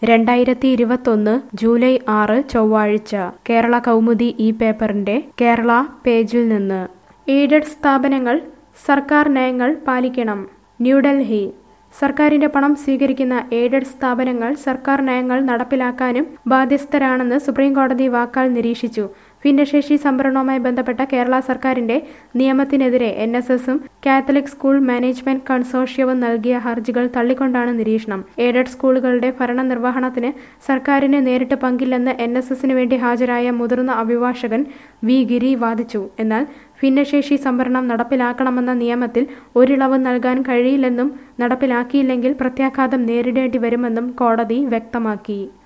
രണ്ടായിരത്തി ഇരുപത്തൊന്ന് ജൂലൈ ആറ് ചൊവ്വാഴ്ച കേരള കൗമുദി ഈ പേപ്പറിന്റെ കേരള പേജിൽ നിന്ന് എയ്ഡഡ് സ്ഥാപനങ്ങൾ സർക്കാർ നയങ്ങൾ പാലിക്കണം ന്യൂഡൽഹി സർക്കാരിന്റെ പണം സ്വീകരിക്കുന്ന എയ്ഡഡ് സ്ഥാപനങ്ങൾ സർക്കാർ നയങ്ങൾ നടപ്പിലാക്കാനും ബാധ്യസ്ഥരാണെന്ന് സുപ്രീം കോടതി വാക്കാൽ നിരീക്ഷിച്ചു ഭിന്നശേഷി സംവരണവുമായി ബന്ധപ്പെട്ട കേരള സർക്കാരിന്റെ നിയമത്തിനെതിരെ എൻ എസ് എസും കാത്തലിക് സ്കൂൾ മാനേജ്മെന്റ് കൺസോർഷ്യവും നൽകിയ ഹർജികൾ തള്ളിക്കൊണ്ടാണ് നിരീക്ഷണം എയ്ഡഡ് സ്കൂളുകളുടെ ഭരണ നിർവഹണത്തിന് സർക്കാരിന് നേരിട്ട് പങ്കില്ലെന്ന് എൻ എസ് എസിന് വേണ്ടി ഹാജരായ മുതിർന്ന അഭിഭാഷകൻ വി ഗിരി വാദിച്ചു എന്നാൽ ഭിന്നശേഷി സംവരണം നടപ്പിലാക്കണമെന്ന നിയമത്തിൽ ഒരിളവ് നൽകാൻ കഴിയില്ലെന്നും നടപ്പിലാക്കിയില്ലെങ്കിൽ പ്രത്യാഘാതം നേരിടേണ്ടി വരുമെന്നും കോടതി വ്യക്തമാക്കി